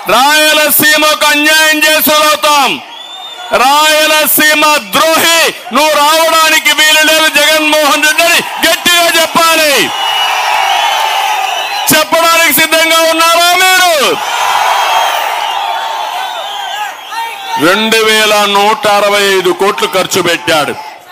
రాయలసీమకు అన్యాయం చేసులవుతాం రాయలసీమ ద్రోహి నువ్వు రావడానికి వీలు లేదు జగన్మోహన్ రెడ్డి అని గట్టిగా చెప్పాలి చెప్పడానికి సిద్ధంగా ఉన్నారా మీరు రెండు వేల నూట అరవై ఐదు కోట్లు ఖర్చు పెట్టాడు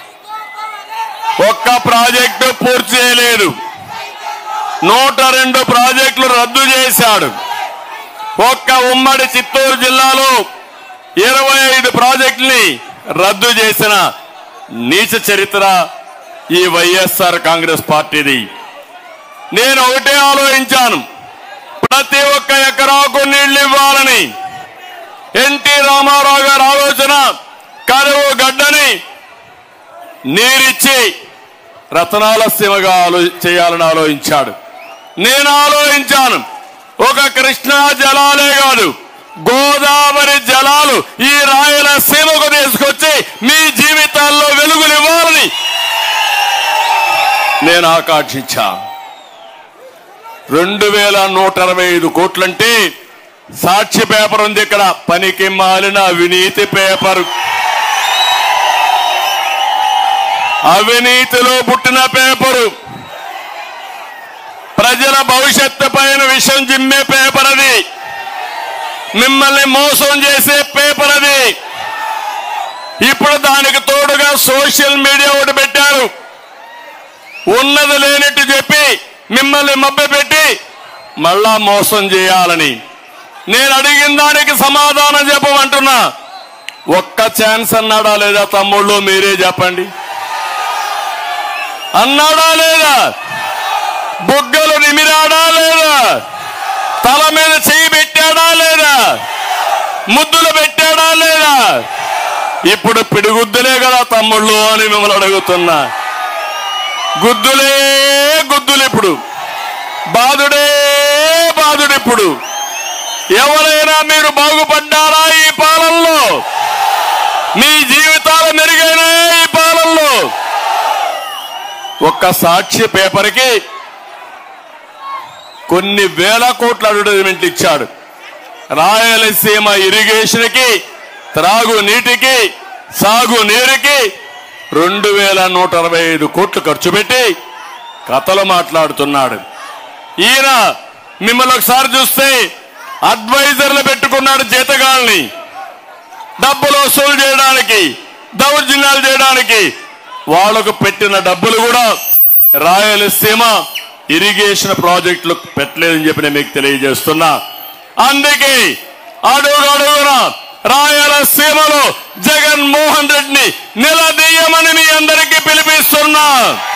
ఒక్క ప్రాజెక్టు పూర్తి చేయలేదు నూట రెండు ప్రాజెక్టులు రద్దు చేశాడు ఒక్క ఉమ్మడి చిత్తూరు జిల్లాలో ఇరవై ఐదు ప్రాజెక్టుల్ని రద్దు చేసిన నీచ చరిత్ర ఈ వైఎస్ఆర్ కాంగ్రెస్ పార్టీది నేను ఒకటే ఆలోచించాను ప్రతి ఒక్క ఎకరాకు నీళ్లు ఇవ్వాలని ఎన్టీ రామారావు గారి ఆలోచన కరువు గడ్డని నీరిచ్చి రతనాల సీమగా ఆలో చేయాలని ఆలోచించాడు నేను ఆలోచించాను ఒక కృష్ణా జలాలే కాదు గోదావరి జలాలు ఈ రాయలసీమకు తీసుకొచ్చి మీ జీవితాల్లో వెలుగులు ఇవ్వాలని నేను ఆకాంక్షించా రెండు వేల నూట అరవై ఐదు కోట్లంటే సాక్షి పేపర్ ఉంది ఇక్కడ పనికి మాలిన అవినీతి పేపర్ అవినీతిలో పుట్టిన పేపరు ప్రజల భవిష్యత్తు పైన విషం జిమ్మే పేపర్ అది మిమ్మల్ని మోసం చేసే పేపర్ అది ఇప్పుడు దానికి తోడుగా సోషల్ మీడియా ఒకటి పెట్టారు ఉన్నది లేనట్టు చెప్పి మిమ్మల్ని మభ్యపెట్టి మళ్ళా మోసం చేయాలని నేను అడిగిన దానికి సమాధానం చెప్పమంటున్నా ఒక్క ఛాన్స్ అన్నాడా లేదా తమ్ముళ్ళు మీరే చెప్పండి అన్నాడా లేదా బుగ్గలు నిమిరాడా లేదా తల మీద చెయ్యి పెట్టాడా లేదా ముద్దులు పెట్టాడా లేదా ఇప్పుడు పిడిగుద్దులే కదా తమ్ముళ్ళు అని మిమ్మల్ని అడుగుతున్నా గుద్దులే గుద్దులు ఇప్పుడు బాధుడే బాధుడు ఇప్పుడు ఎవరైనా మీరు బాగుపడ్డారా ఈ పాలనలో మీ జీవితాలు మెరుగైనా ఈ పాలనలో ఒక్క సాక్షి పేపర్కి కొన్ని వేల కోట్ల అడ్వర్టైజ్మెంట్లు ఇచ్చాడు రాయలసీమ ఇరిగేషన్ కి త్రాగు నీటికి సాగు నీరుకి రెండు వేల నూట అరవై ఐదు కోట్లు ఖర్చు పెట్టి కథలు మాట్లాడుతున్నాడు ఈయన మిమ్మల్ని ఒకసారి చూస్తే అడ్వైజర్లు పెట్టుకున్నాడు జీతగాల్ని డబ్బులు వసూలు చేయడానికి దౌర్జన్యాలు చేయడానికి వాళ్లకు పెట్టిన డబ్బులు కూడా రాయలసీమ ఇరిగేషన్ ప్రాజెక్టులు పెట్టలేదని చెప్పి నేను మీకు తెలియజేస్తున్నా అందుకే అడుగు అడుగున రాయలసీమలో జగన్మోహన్ రెడ్డిని నిలదీయమని మీ అందరికీ పిలిపిస్తున్నా